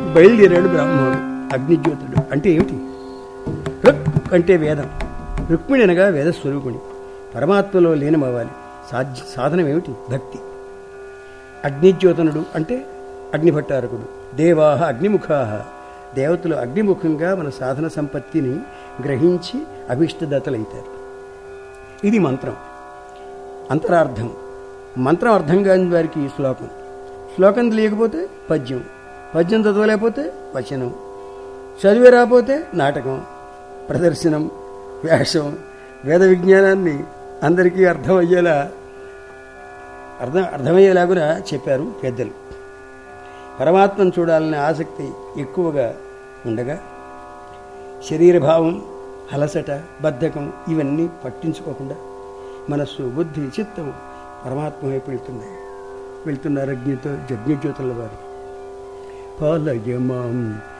బయలుదేరాడు బ్రాహ్మణుడు అగ్నిజ్యోతుడు అంటే ఏమిటి రుక్ అంటే వేదం రుక్మిణి అనగా వేద స్వరూపిణి పరమాత్మలో లీనమవ్వాలి సాధ్య సాధనం ఏమిటి భక్తి అగ్నిజ్యోతనుడు అంటే అగ్నిభట్టారకుడు దేవాహ అగ్నిముఖాహ దేవతలు అగ్నిముఖంగా మన సాధన సంపత్తిని గ్రహించి అభిష్టదతలైతారు ఇది మంత్రం అంతరార్థం మంత్రం అర్థం కాని వారికి ఈ శ్లోకం శ్లోకం తెలియకపోతే పద్యం పద్యం చదవలేకపోతే వచనం చదివి రాకపోతే నాటకం ప్రదర్శనం వేషం వేద విజ్ఞానాన్ని అందరికీ అర్థమయ్యేలా అర్థం అర్థమయ్యేలాగా చెప్పారు పెద్దలు పరమాత్మను చూడాలనే ఆసక్తి ఎక్కువగా ఉండగా శరీరభావం అలసట బద్ధకం ఇవన్నీ పట్టించుకోకుండా మనస్సు బుద్ధి చిత్తం పరమాత్మ వైపు వెళ్తున్నాయి వెళ్తున్నారు అగ్నితో జగ్నిజ్యోతుల వారు పాలయమాం